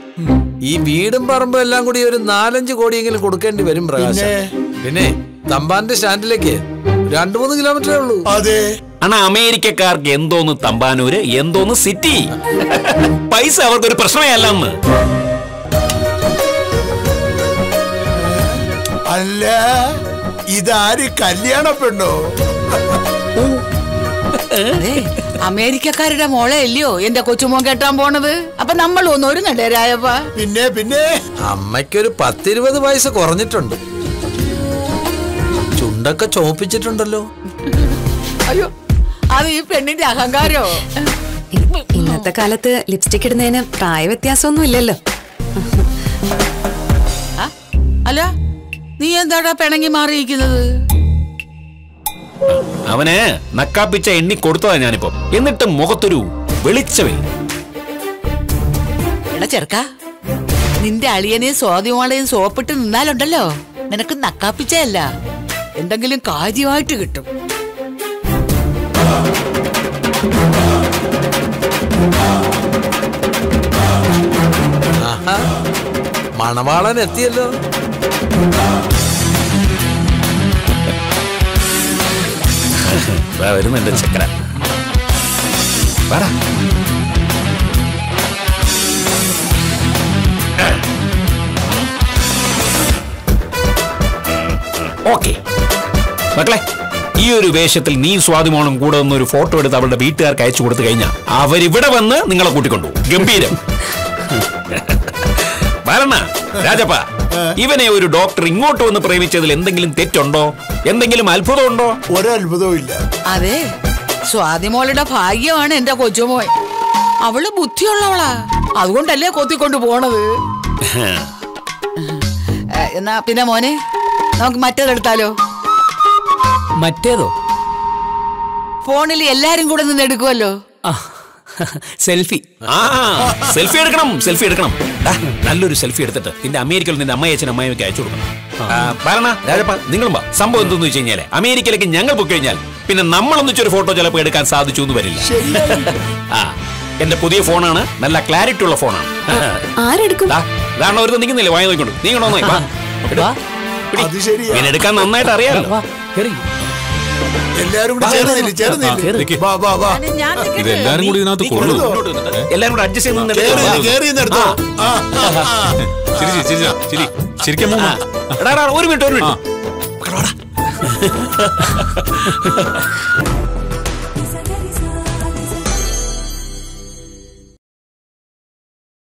ഈ വീടും പറമ്പും എല്ലാം കൂടി ഒരു നാലഞ്ച് കോടിയെങ്കിലും കൊടുക്കേണ്ടി വരും പ്രകാശ് പിന്നെ തമ്പാന്റെ സ്റ്റാൻഡിലേക്ക് രണ്ടു മൂന്ന് കിലോമീറ്ററേ ഉള്ളൂ അതെ അണ്ണാ അമേരിക്കക്കാർക്ക് എന്തോന്ന് തമ്പാനൂര് എന്തോന്ന് സിറ്റി പൈസ അവർക്കൊരു പ്രശ്നമേ അല്ലെന്ന് അല്ല ഇതാര് കല്യാണ പെണ്ണോ അതെ അമേരിക്കക്കാരുടെ മോളെ അല്ലയോ എന്റെ കൊച്ചുമോൻ കെട്ടാൻ പോണത് അപ്പൊ നമ്മൾ ഒന്ന് ഒരുങ്ങണ്ടേ രായപ്പ പിന്നെ പിന്നെ അമ്മയ്ക്കൊരു പത്തിരുപത് വയസ്സ് കുറഞ്ഞിട്ടുണ്ട് ചുണ്ടൊക്കെ ചോപ്പിച്ചിട്ടുണ്ടല്ലോ അയ്യോ അത് ഈ പെണ്ണിന്റെ അഹങ്കാരോ ഇ- ഇന്നത്തെ കാലത്ത് ലിപ്സ്റ്റിക് ഇടുന്നതിന് പ്രായ വ്യത്യാസമൊന്നും ഇല്ലല്ലോ ആ? അല്ല നീ എന്താടാ പിണങ്ങി മാറിയിരിക്കുന്നത് അവന് നക്കാപ്പിച്ച എണ്ണി കൊടുത്തതാ ഞാനിപ്പോ എന്നിട്ട് മുഖത്തൊരു വെളിച്ചമേ എടാ ചെറുക്ക നിന്റെ അളിയനെയും സ്വാതിമോളെയും സോപ്പിട്ട് നിന്നാലുണ്ടല്ലോ നിനക്ക് നക്കാപ്പിച്ചല്ല എന്തെങ്കിലും കാര്യമായിട്ട് കിട്ടും ആഹാ മണവാളൻ എത്തിയല്ലോ ദാ വരുന്നു എന്റെ ചക്കര പറ ഓക്കെ മക്കളെ ഈ ഒരു വേഷത്തിൽ നീ സ്വാതിമോണം കൂടെ നിന്ന് ഒരു ഫോട്ടോ എടുത്ത് അവളുടെ വീട്ടുകാർക്ക് അയച്ചു കൊടുത്തു കഴിഞ്ഞാൽ അവരിവിടെ വന്ന് നിങ്ങളെ കൂട്ടിക്കൊണ്ടു ഗംഭീരം വരണ രാജപ്പ ഇവനെ ഒരു ഡോക്ടർ ഇങ്ങോട്ട് വന്ന് പ്രേമിച്ചതിൽ എന്തെങ്കിലും തെറ്റുണ്ടോ എന്തെങ്കിലും അത്ഭുതമുണ്ടോ ഒരത്ഭുതവും ഇല്ല അതെ സ്വാതിമോളുടെ ഭാഗ്യമാണ് എന്റെ കൊച്ചുമോൻ അവള് ബുദ്ധിയുള്ളവളാ അതുകൊണ്ടല്ലേ കൊത്തിക്കൊണ്ട് പോണത് ഏ, എന്നാ പിന്നെ മോനെ നമുക്ക് മറ്റേതെടുത്താലോ മറ്റേതോ ഫോണിൽ എല്ലാരും കൂടെ നിന്ന് എടുക്കുമല്ലോ ആ സെൽഫി ആ സെൽഫി എടുക്കണം സെൽഫി എടുക്കണം ദാ, നല്ലൊരു സെൽഫി എടുത്തിട്ട് നിന്റെ അമേരിക്കയിൽ നിന്റെ അമ്മയച്ഛൻ അമ്മയൊക്കെ അയച്ചു കൊടുക്കണം ആ, ഭരണ രാജപ്പ നിങ്ങളും വാ സംഭവം എന്തെന്ന് വെച്ച് കഴിഞ്ഞാല് അമേരിക്കയിലേക്ക് ഞങ്ങൾ പോയി കഴിഞ്ഞാൽ പിന്നെ നമ്മളൊന്നിച്ചൊരു ഫോട്ടോ ചിലപ്പോൾ എടുക്കാൻ സാധിച്ചു എന്ന് വരില്ല ആ എന്റെ പുതിയ ഫോണാണ് നല്ല ക്ലാരിറ്റി ഉള്ള ഫോണാണ് ആരെടുക്കും ദാ, ഇതാണോ ഒരു നിൽക്കുന്നില്ലേ വാങ്ങി നോക്കിക്കൊണ്ടു നീങ്ങണോ വാ. അത് ശരിയാ ഇവൻ എടുക്കാൻ നന്നായിട്ട് അറിയാമല്ലോ വാ കേറി എല്ലാരും കൂടി ചേർന്നില്ല ചേർന്നില്ല വാ വാ വാ ഞാൻ ഇതെല്ലാരും കൂടി ഇതിനകത്ത് കൊള്ളു എല്ലാരും കൂടെ അഡ്ജസ്റ്റ് ചെയ്ത് നിന്ന് കേറി എടുക്കാം. കേറി എടുത്തോ ആ, ആ, ആ. ചിരി ചിരി ചിരി ചിരി ശരിക്കും മൂന്ന് ആ. എടാ, എടാ, ഒരു മിനിറ്റ് ഒരു മിനിറ്റ്